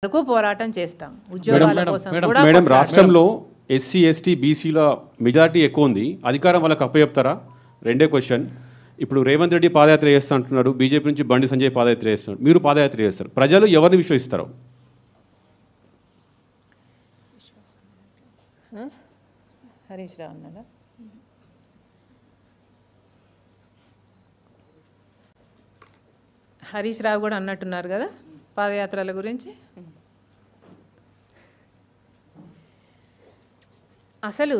వరకు పోరాటం చేస్తాం ఉద్యోగాల మేడం, కోసం మేడం, కూడా మేడం కొట్లాడతాం. రాష్ట్రంలో ఎస్సీ ఎస్టీ బీసీల మెజారిటీ ఎక్కువ ఉంది అధికారం వాళ్ళకి అప్పచెప్తారా రెండే క్వశ్చన్ ఇప్పుడు రేవంత్ రెడ్డి పాదయాత్ర చేస్తా అంటున్నాడు బీజేపీ నుంచి బండి సంజయ్ పాదయాత్ర చేస్తున్నాడు మీరు పాదయాత్ర చేస్తారు ప్రజలు ఎవరిని విశ్వసిస్తారు ఆ? హరీష్ రావు అన్నాడా హరీష్ రావు కూడా అన్నట్టున్నారు కదా పాదయాత్రల గురించి అసలు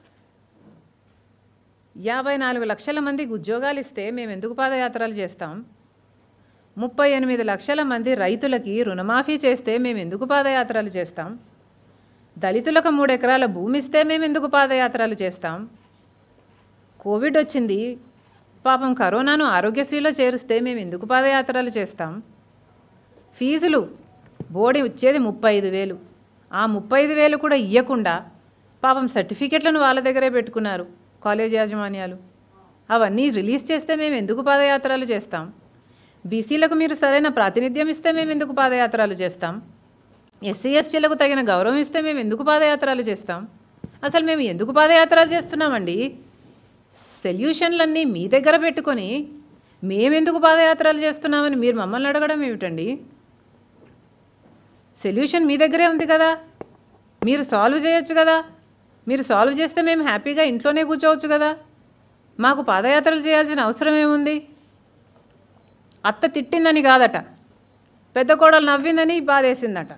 యాభై నాలుగు లక్షల మందికి ఉద్యోగాలు ఇస్తే మేము ఎందుకు పాదయాత్రలు చేస్తాం ముప్పై ఎనిమిది లక్షల మంది రైతులకి రుణమాఫీ చేస్తే మేము ఎందుకు పాదయాత్రలు చేస్తాం దళితులకు మూడు ఎకరాల భూమి ఇస్తే మేము ఎందుకు పాదయాత్రలు చేస్తాం కోవిడ్ వచ్చింది పాపం కరోనాను ఆరోగ్యశ్రీలో చేరిస్తే మేము ఎందుకు పాదయాత్రలు చేస్తాం ఫీజులు బోడి వచ్చేది ముప్పై ఐదు వేలు ఆ ముప్పై ఐదు వేలు కూడా ఇవ్వకుండా పాపం సర్టిఫికెట్లను వాళ్ళ దగ్గరే పెట్టుకున్నారు కాలేజ్ యాజమాన్యాలు అవన్నీ రిలీజ్ చేస్తే మేము ఎందుకు పాదయాత్రలు చేస్తాం బీసీలకు మీరు సరైన ప్రాతినిధ్యం ఇస్తే మేము ఎందుకు పాదయాత్రలు చేస్తాం ఎస్సీ ఎస్టీలకు తగిన గౌరవం ఇస్తే మేము ఎందుకు పాదయాత్రలు చేస్తాం అసలు మేము ఎందుకు పాదయాత్రలు చేస్తున్నామండి సొల్యూషన్లన్నీ మీ దగ్గర పెట్టుకొని మేమెందుకు పాదయాత్రలు చేస్తున్నామని మీరు మమ్మల్ని అడగడం ఏమిటండి సొల్యూషన్ మీ దగ్గరే ఉంది కదా మీరు సాల్వ్ చేయొచ్చు కదా మీరు సాల్వ్ చేస్తే మేము హ్యాపీగా ఇంట్లోనే కూర్చోవచ్చు కదా మాకు పాదయాత్రలు చేయాల్సిన అవసరం ఏముంది అత్త తిట్టిందని కాదట పెద్ద కోడలు నవ్విందని బాధేసిందట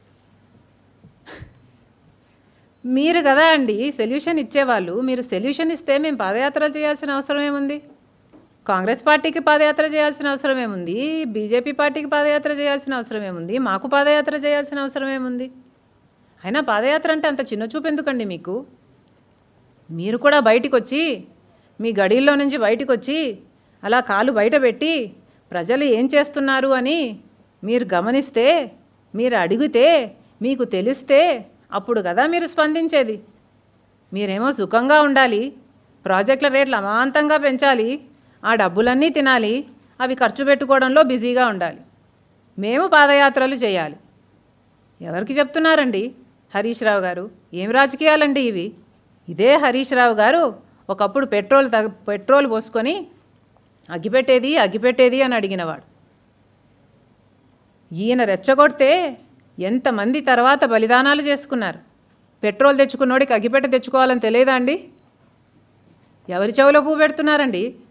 మీరు కదా అండి సొల్యూషన్ ఇచ్చేవాళ్ళు మీరు సొల్యూషన్ ఇస్తే మేము పాదయాత్ర చేయాల్సిన అవసరం ఏముంది కాంగ్రెస్ పార్టీకి పాదయాత్ర చేయాల్సిన అవసరం ఏముంది బీజేపీ పార్టీకి పాదయాత్ర చేయాల్సిన అవసరం ఏముంది మాకు పాదయాత్ర చేయాల్సిన అవసరం ఏముంది అయినా పాదయాత్ర అంటే అంత చిన్న చూపు ఎందుకండి మీకు మీరు కూడా బయటికి వచ్చి మీ గడిల్లో నుంచి బయటికి వచ్చి అలా కాలు బయట పెట్టి ప్రజలు ఏం చేస్తున్నారు అని మీరు గమనిస్తే మీరు అడిగితే మీకు తెలిస్తే అప్పుడు కదా మీరు స్పందించేది మీరేమో సుఖంగా ఉండాలి ప్రాజెక్టుల రేట్లు అమాంతంగా పెంచాలి ఆ డబ్బులన్నీ తినాలి అవి ఖర్చు పెట్టుకోవడంలో బిజీగా ఉండాలి మేము పాదయాత్రలు చేయాలి ఎవరికి చెప్తున్నారండి హరీష్ రావు గారు ఏం రాజకీయాలండి ఇవి ఇదే హరీష్ రావు గారు ఒకప్పుడు పెట్రోల్ తగ పెట్రోల్ పోసుకొని అగ్గిపెట్టేది అగ్గిపెట్టేది అని అడిగినవాడు ఈయన రెచ్చగొడితే ఎంతమంది తర్వాత బలిదానాలు చేసుకున్నారు పెట్రోల్ తెచ్చుకున్నోడికి అగ్గిపెట్ట తెచ్చుకోవాలని తెలియదా అండి ఎవరి చెవిలో పువ్వు పెడుతున్నారండి